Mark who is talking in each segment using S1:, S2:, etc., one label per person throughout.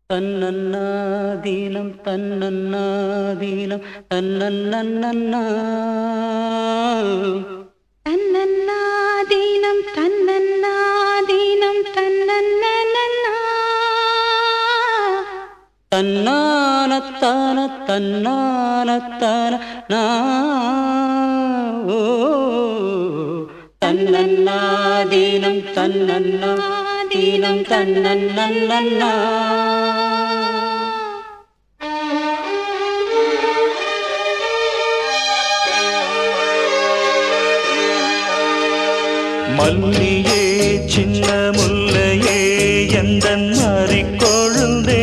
S1: தன்னன்னாதீனம் தன்னன்னாதீனம் தன்னன்னன்னா
S2: தன்னன்னாதீனம் தன்னன்னாதீனம் தன்னன்னன்னா
S1: தன்னானத்தான தன்னானத்தான நா ஓ தன்னன்னாதீனம் தன்னன்னாதீனம் தன்னன்னன்னா
S3: மல்லியே சின்ன முல்லையே எந்தன் மாறிக்கொழுந்தே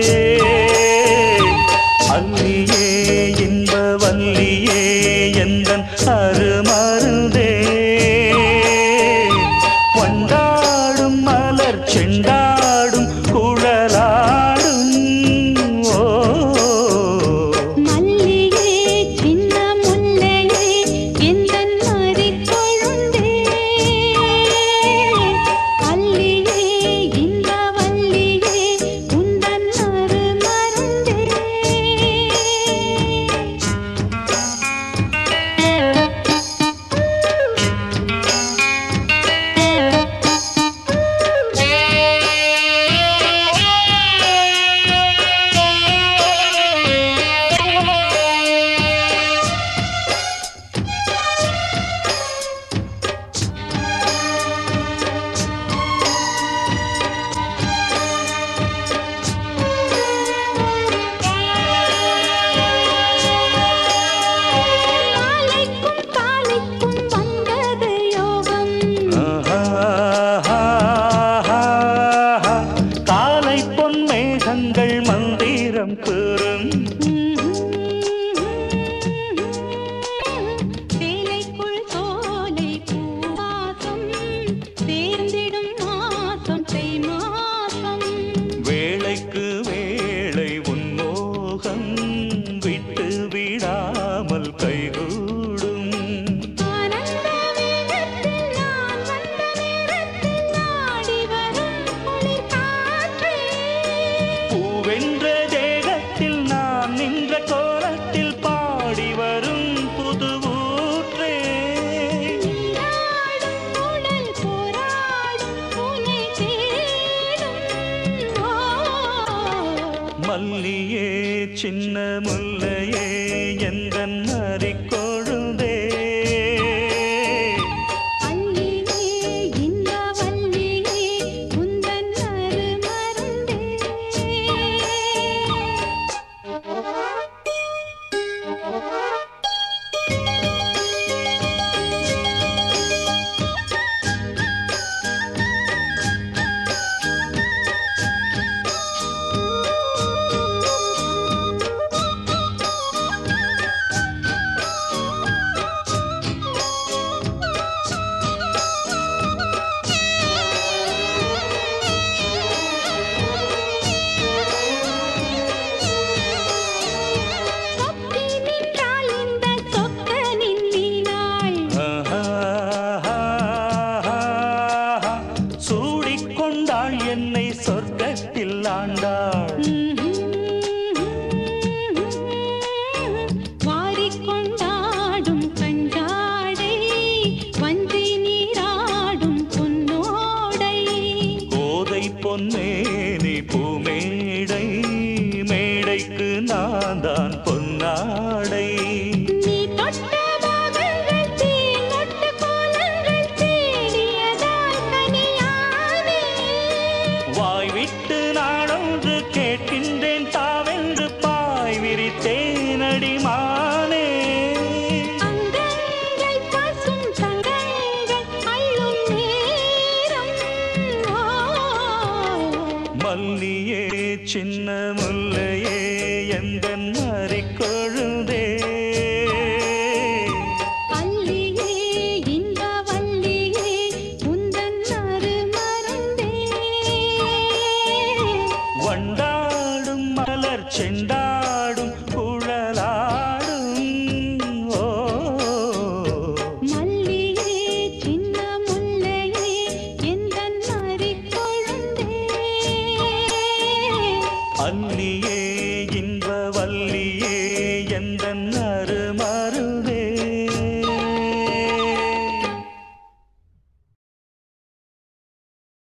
S3: அல்லியே இன்ப வல்லியே எந்தன் அருமருதே வண்டாடும் மலர் செண்டாடும் குழலாடும் ஓ
S2: மல்லிகே சின்ன முல்லையே எந்தன் மறிக் கொழுந்தே அல்லியே இந்த வல்லியே உந்தன் அருமருந்தே நாளைக்கும் காலைக்கும் வந்தது யோகம்
S3: காலை பொன் மேகங்கள் மந்திரம் பெறும்
S2: சேலைக்குள் சோலை பூவாசம் சேர்ந்திடும் மாசம் தை மாசம்
S3: வேளைக்கு வேளை உன்மோகம் விட்டு விடாமல் கைகூடும்
S2: ஆனந்த வேகத்தில் நான் வந்த நேரத்தில் ஆடி வரும் குளிர் காற்றே
S3: பூவென்ற தேகத்தில் நான் நின்ற கோலத்தில் பாடி வரும் புது ஊற்றே
S2: நீராடும் உடல் போராடும் உனை தேடும் ஓ
S3: மல்லியே சின்ன முல்லையே எந்தன் மறிக்கொழுந்தே
S2: அல்லியே இந்த வல்லியே உந்தன் அருமருந்தே சொக்கி நின்றால் இந்த சொக்கனின் வீணாள்
S3: சூடிக்கொண்டாள் என்னை சொர்க்கத்தில் ஆண்டாள்
S2: வாரிக்கொண்டாடும் கண்டாடை வஞ்சி நீராடும் பொன்னோடை
S3: கோதை பொன்னேனி பூமேடை மேடைக்கு நான் தான் பொன்னாடை
S2: நீ தொட்ட பாகங்கள் தேங்கொட்ட கோலங்கள் தேடியதால் கனியானே
S3: வாய் விட்டு நாடொன்று கேட்கின்றேன் தாவென்று பாய் விரித்தேன் அடிமானே
S2: அங்கங்கள் பசும் தங்கங்கள் அள்ளும் நேரம் ஓ
S3: மல்லியே சின்ன முல்லையே எந்தன் மறிக்கொழுந்தே
S2: அல்லியே இந்த வல்லியே உந்தன் அருமருந்தே
S3: வண்டாடும் மலர் செண்டாடும் குழலாடும் ஓ
S2: மல்லியே சின்ன முல்லையே எந்தன் மறிக் கொழுந்தே
S3: அல்லியே